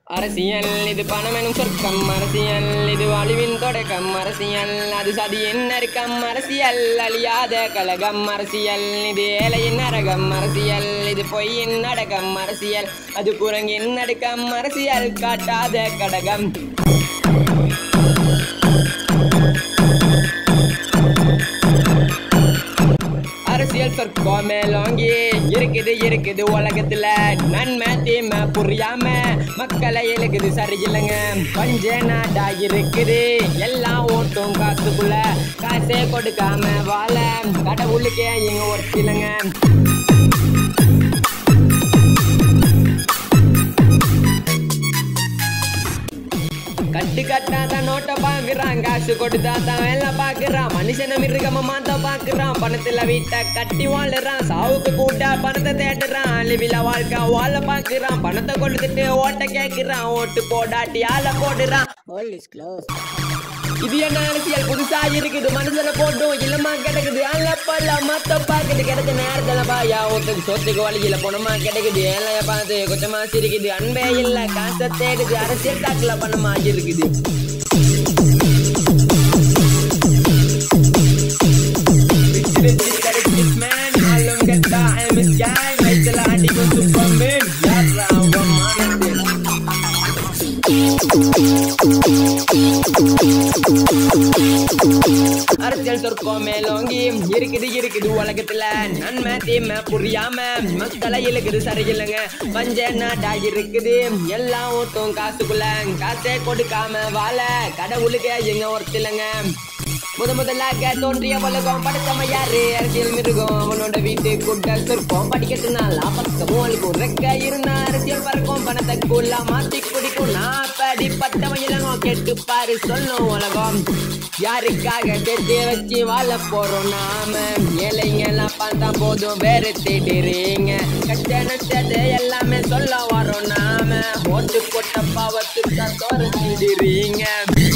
அரசியல் இது பணம் எனும் சொர்க்கம் அரசியல் இது அழிவின் தொடக்கம் அரசியல் அது சதியின் நெருக்கம் அரசியல் அழியாத கழகம் அரசியல் இது ஏழையின் நரகம் அரசியல் இது பொய்யின் நடகம் அரசியல் அது குரங்கின் நடுக்கம் அரசியல் காட்டாத கடகம் அரசியல் சொர்க்கம் மேலோங்கி இருக்குது இருக்குது உலகத்துல நன்மை தீமை புரியாம மக்களை இழுக்குது சரியில்லைங்க பஞ்ச நாடா இருக்குது எல்லாம் ஓட்டும் காசுக்குள்ள காசே கொடுக்காம வாழ கடவுளுக்கே இங்க ஒருத்திலங்க கட்டு கட்டாதான் நோட்டை பாக்குறான் காசு கொடுத்தா தான் வேலை பாக்குறான் மனுஷன மிருகம மாத்த பாக்குறான் பணத்துல வீட்டை கட்டி வாழுறான் சாவுக்கு கூட்டா பணத்தை தேடுறான் அழிவில வாழ்க்கை வாழ பாக்குறான் பணத்தை கொடுத்துட்டு ஓட்ட கேக்குறான் ஓட்டு போடாட்டி ஆள போடுறான் All is closed. இது என்ன அரசியல் புதுசா இருக்குது மனசுல போட்டும் இல்லமா கிடக்குது அல்லப்பல்ல மத்த பாக்குது கிடைச்ச நேரத்துல பாயா ஒருத்தருக்கு சொத்துக்கு வழியில பணமா கிடைக்குது ஏழைய பார்த்து கொஞ்சமா சிரிக்குது அன்பே இல்ல காசை தேடுது அரசியல் தாக்குல பணமா இருக்குது Man, ஆளும் கெட்டா, I'm his gang. வயித்துல அடிக்கும் Superman. யார்ரா அவன் மானத்தில்? அரசியல் சொர்க்கம் மேலோங்கி இருக்குது இருக்குது உலகத்துல நன்மை தீமை புரியாம மக்களை இழுக்குது சரியில்லைங்க பஞ்ச நாடா இருக்குது எல்லாம் ஓட்டும் காசுக்குள்ள காசே கொடுக்காம வாழ கடவுளுக்கு எங்க ஒருத்திலங்க முத முதலாக தோன்றிய உலகம் படைச்சவன் யாரு அரசியல் மிருகம் அவனோட வீட்டு கூட்ட சொற்பம் படிக்கிறதுனால பக்கமும் அவளுக்கு ரெக்க இருந்தா அரசியல் பறக்கும் பணத்தை கூலா மாத்தி குடிக்கும் நான் படிப்பட்டவன் இளங்கம் கேட்டு பாரு சொல்லும் உலகம் யாருக்காக சேர்த்து வச்சு வாழ போறோம் நாம ஏழைங்கெல்லாம் பார்த்தா போதும் வேறு தேடுறீங்க கஷ்ட நஷ்டத்தை எல்லாமே சொல்ல வரோம் நாம ஓட்டு போட்ட பாவத்துக்கு தோற தேடுறீங்க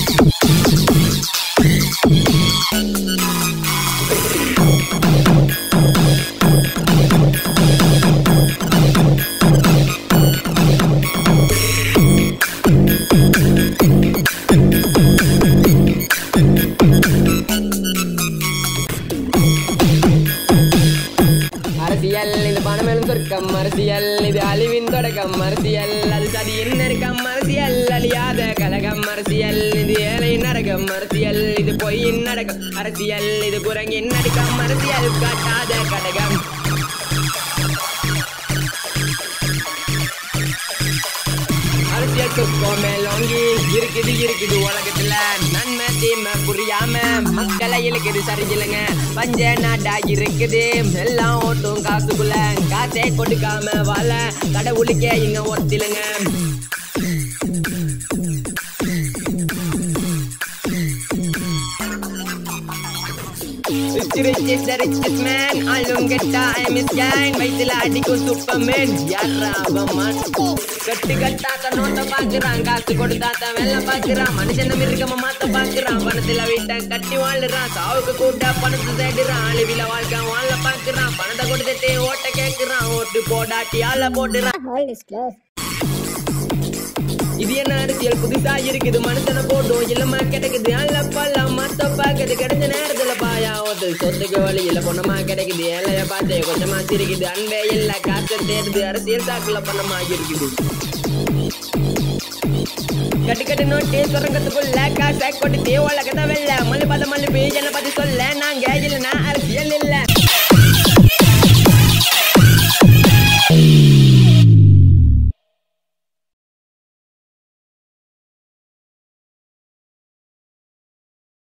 அரசியல் இது பணமேலும் சொர்க்கம் அரசியல் இது அழிவின் தொடக்கம் அரசியல் அது சதியின் நெருக்கம் அரசியல் அழியாத கழகம் அரசியல் இது ஏழையின் நரகம் அரசியல் இது பொய்யின் நடக்கம் அரசியல் இது குரங்கின் நடுக்கம் அரசியல் காட்டாத கடகம் அரசியல் சொர்க்கம் மேலோங்கி இருக்குது இருக்குது உலகத்துல நன்மை தீமை புரியாம மக்களை இழுக்குது சரியில்லைங்க பஞ்ச நாடா இருக்குது எல்லாம் ஓட்டும் காசுக்குள்ள காசே கொடுக்காம வாழ கடவுளுக்கே இங்க ஒருத்திலுங்க Rich, rich is the richest man. ஆளும் கெட்டா I miss gang. வயித்துல அடிக்கும் சூப்பர்மேன் யாரா அவன் மான் கட்டு கட்டா கண்ணோட்ட பாக்குறான் காசு கொடுத்தா தான் வேலை பாக்குறான் மனுஷன மிருகம மாத்த பாக்குறான் பணத்துல வீட்டை கட்டி வாழுறான் சாவுக்கு கூட்டா பணத்தை தேடுறான் அழிவில வாழ்க்கை வாழ பாக்குறான் பணத்தை கொடுத்துட்டு ஓட்ட கேக்குறான் ஓட்டு போடாட்டி ஆள போட்டுறான் All is closed. இது என்ன அரசியல் புதுசா இருக்குது மனுஷனை போட்டும் இல்லமா கிடைக்குது அல்ல பல்ல மத்த பாக்குது கிடைச்ச நேரத்துல பாயா ஓட்டு சொத்துக்கு வழியில பொண்ணமா கிடைக்குது ஏழைய பார்த்து கொஞ்சமா சிரிக்குது அன்பே இல்ல காசை தேடுது அரசியல் தாக்குல பண்ணமா இருக்குது கட்டு கட்டு நோட்டு சுரங்கத்துக்குள்ள காசை கொடுத்து உலகத்தை வெல்ல மல்லு பார்த்த மல்லு என்ன பத்தி சொல்ல நாங்க